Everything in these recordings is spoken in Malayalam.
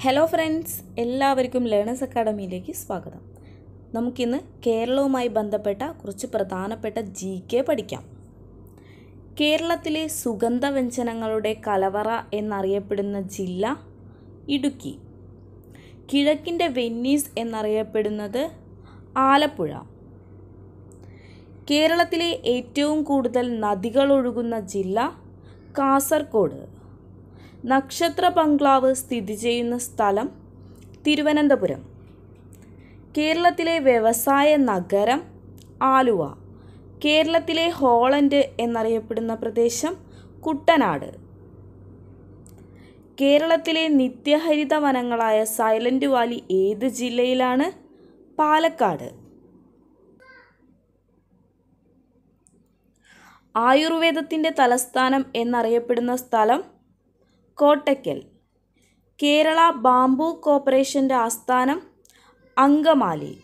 ഹലോ ഫ്രണ്ട്സ് എല്ലാവർക്കും ലേണേഴ്സ് അക്കാഡമിയിലേക്ക് സ്വാഗതം നമുക്കിന്ന് കേരളവുമായി ബന്ധപ്പെട്ട കുറച്ച് പ്രധാനപ്പെട്ട ജി കെ പഠിക്കാം കേരളത്തിലെ സുഗന്ധവ്യഞ്ജനങ്ങളുടെ കലവറ എന്നറിയപ്പെടുന്ന ജില്ല ഇടുക്കി കിഴക്കിൻ്റെ വെന്നീസ് എന്നറിയപ്പെടുന്നത് ആലപ്പുഴ കേരളത്തിലെ ഏറ്റവും കൂടുതൽ നദികൾ ഒഴുകുന്ന ജില്ല കാസർഗോഡ് നക്ഷത്ര ബംഗ്ലാവ് സ്ഥിതി ചെയ്യുന്ന സ്ഥലം തിരുവനന്തപുരം കേരളത്തിലെ വ്യവസായ നഗരം ആലുവ കേരളത്തിലെ ഹോളണ്ട് എന്നറിയപ്പെടുന്ന പ്രദേശം കുട്ടനാട് കേരളത്തിലെ നിത്യഹരിത വനങ്ങളായ സൈലന്റ് വാലി ഏത് ജില്ലയിലാണ് പാലക്കാട് ആയുർവേദത്തിൻ്റെ തലസ്ഥാനം എന്നറിയപ്പെടുന്ന സ്ഥലം കോട്ടയ്ക്കൽ കേരള ബാംബു കോർപ്പറേഷൻ്റെ ആസ്ഥാനം അങ്കമാലി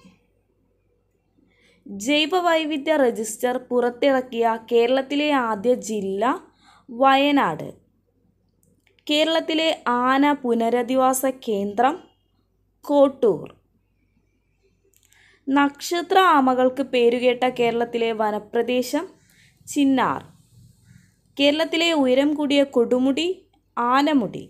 ജൈവവൈവിധ്യ രജിസ്റ്റർ പുറത്തിറക്കിയ കേരളത്തിലെ ആദ്യ ജില്ല വയനാട് കേരളത്തിലെ ആന പുനരധിവാസ കേന്ദ്രം കോട്ടൂർ നക്ഷത്ര ആമകൾക്ക് പേരുകേട്ട കേരളത്തിലെ വനപ്രദേശം ചിന്നാർ കേരളത്തിലെ ഉയരം കൂടിയ കൊടുമുടി ആനമുടി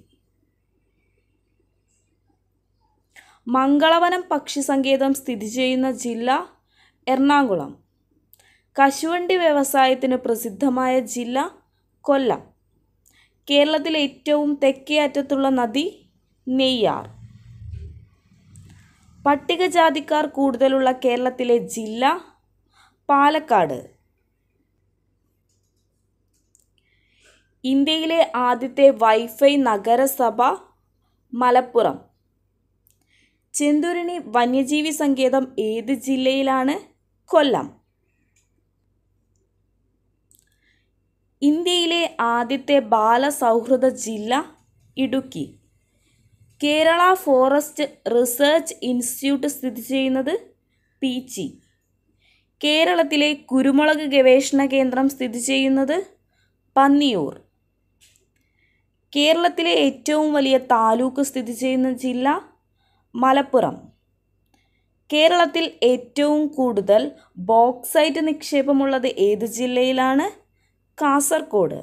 മംഗളവനം പക്ഷി സങ്കേതം സ്ഥിതി ചെയ്യുന്ന ജില്ല എറണാകുളം കശുവണ്ടി വ്യവസായത്തിന് പ്രസിദ്ധമായ ജില്ല കൊല്ലം കേരളത്തിലെ ഏറ്റവും തെക്കേ അറ്റത്തുള്ള നദി നെയ്യാർ പട്ടികജാതിക്കാർ കൂടുതലുള്ള കേരളത്തിലെ ജില്ല പാലക്കാട് ഇന്ത്യയിലെ ആദ്യത്തെ വൈഫൈ നഗരസഭ മലപ്പുറം ചെന്തുരുണി വന്യജീവി സങ്കേതം ഏത് ജില്ലയിലാണ് കൊല്ലം ഇന്ത്യയിലെ ആദ്യത്തെ ബാലസൗഹൃദ ജില്ല Idukki Kerala forest research institute സ്ഥിതി ചെയ്യുന്നത് പീച്ചി കേരളത്തിലെ കുരുമുളക് ഗവേഷണ കേന്ദ്രം സ്ഥിതി ചെയ്യുന്നത് പന്നിയൂർ കേരളത്തിലെ ഏറ്റവും വലിയ താലൂക്ക് സ്ഥിതി ചെയ്യുന്ന ജില്ല മലപ്പുറം കേരളത്തിൽ ഏറ്റവും കൂടുതൽ ബോക്സൈറ്റ് നിക്ഷേപമുള്ളത് ഏത് ജില്ലയിലാണ് കാസർഗോഡ്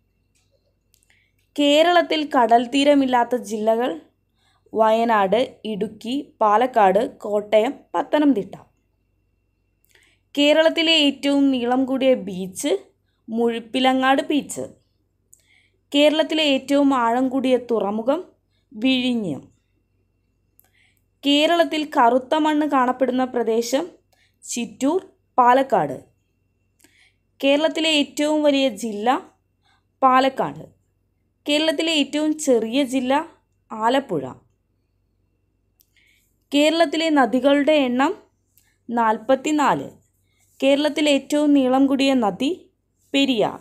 കേരളത്തിൽ കടൽ തീരമില്ലാത്ത ജില്ലകൾ വയനാട് ഇടുക്കി പാലക്കാട് കോട്ടയം പത്തനംതിട്ട കേരളത്തിലെ ഏറ്റവും നീളം കൂടിയ ബീച്ച് മുഴുപ്പിലങ്ങാട് ബീച്ച് കേരളത്തിലെ ഏറ്റവും ആഴം കൂടിയ തുറമുഖം വിഴിഞ്ഞം കേരളത്തിൽ കറുത്ത മണ്ണ് കാണപ്പെടുന്ന പ്രദേശം ചിറ്റൂർ പാലക്കാട് കേരളത്തിലെ ഏറ്റവും വലിയ ജില്ല പാലക്കാട് കേരളത്തിലെ ഏറ്റവും ചെറിയ ജില്ല ആലപ്പുഴ കേരളത്തിലെ നദികളുടെ എണ്ണം നാൽപ്പത്തിനാല് കേരളത്തിലെ ഏറ്റവും നീളം കൂടിയ നദി പെരിയാർ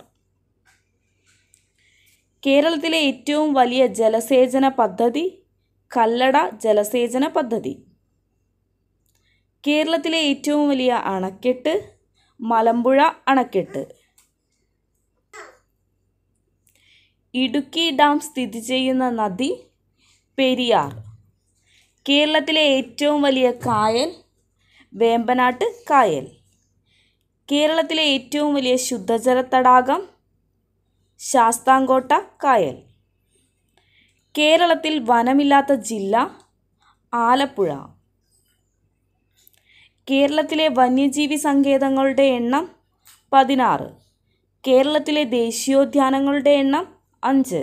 കേരളത്തിലെ ഏറ്റവും വലിയ ജലസേചന പദ്ധതി കല്ലട ജലസേചന പദ്ധതി കേരളത്തിലെ ഏറ്റവും വലിയ അണക്കെട്ട് മലമ്പുഴ അണക്കെട്ട് ഇടുക്കി ഡാം സ്ഥിതി ചെയ്യുന്ന നദി പെരിയാർ കേരളത്തിലെ ഏറ്റവും വലിയ കായൽ വേമ്പനാട്ട് കായൽ കേരളത്തിലെ ഏറ്റവും വലിയ ശുദ്ധജല തടാകം ശാസ്താംകോട്ട കായൽ കേരളത്തിൽ വനമില്ലാത്ത ജില്ല ആലപ്പുഴ കേരളത്തിലെ വന്യജീവി സങ്കേതങ്ങളുടെ എണ്ണം പതിനാറ് കേരളത്തിലെ ദേശീയോദ്യാനങ്ങളുടെ എണ്ണം അഞ്ച്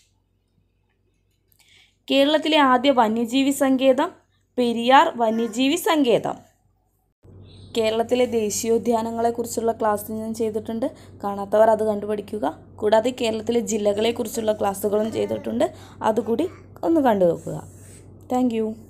കേരളത്തിലെ ആദ്യ വന്യജീവി സങ്കേതം പെരിയാർ വന്യജീവി സങ്കേതം കേരളത്തിലെ ദേശീയോദ്യാനങ്ങളെക്കുറിച്ചുള്ള ക്ലാസ് ഞാൻ ചെയ്തിട്ടുണ്ട് കാണാത്തവർ അത് കണ്ടുപഠിക്കുക കൂടാതെ കേരളത്തിലെ ജില്ലകളെക്കുറിച്ചുള്ള ക്ലാസ്സുകളും ചെയ്തിട്ടുണ്ട് അതുകൂടി ഒന്ന് കണ്ടു നോക്കുക താങ്ക്